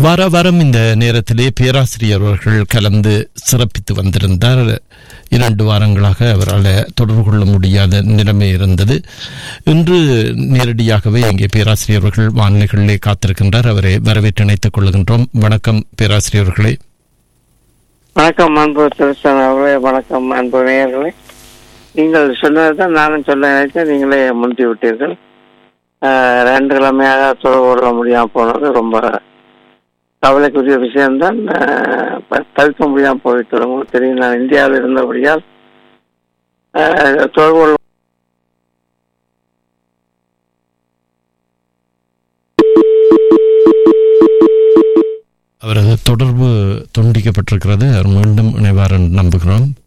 வார வாரம் இந்த நேரத்திலே பேராசிரியர் அவர்கள் கலந்து சிறப்பித்து வந்திருந்தார் இரண்டு வாரங்களாக அவரால் தொடர்பு கொள்ள முடியாத நிலைமை இருந்தது இன்று நேரடியாகவே இங்கே பேராசிரியர் அவர்கள் வானிலைகளிலே காத்திருக்கின்றார் அவரை வரவேற்று இணைத்துக் கொள்கின்றோம் வணக்கம் பேராசிரியர்களே வணக்கம் அன்பு திருச்சன் அவர்களே வணக்கம் அன்பு நேயர்களே நீங்கள் சொன்னதுதான் நானும் சொல்ல நினைத்தேன் நீங்களே முந்தி விட்டீர்கள் ஆஹ், ரெண்டு கிழமையாக தொடர்பு கொள்ள முடியாமல் போனது ரொம்ப கவலைக்குரிய விஷயம்தான் ஆஹ், ப- தவிர்க்க முடியாமல் போயிட்டு உங்களுக்கு தெரியும் நான் இந்தியாவில் இருந்தபடியால் ஆஹ், தொடர்பு கொள்ள அவரது தொடர்பு துண்டிக்கப்பட்டிருக்கிறது அவர் மீண்டும் இணைவார் என்று நம்புகிறோம்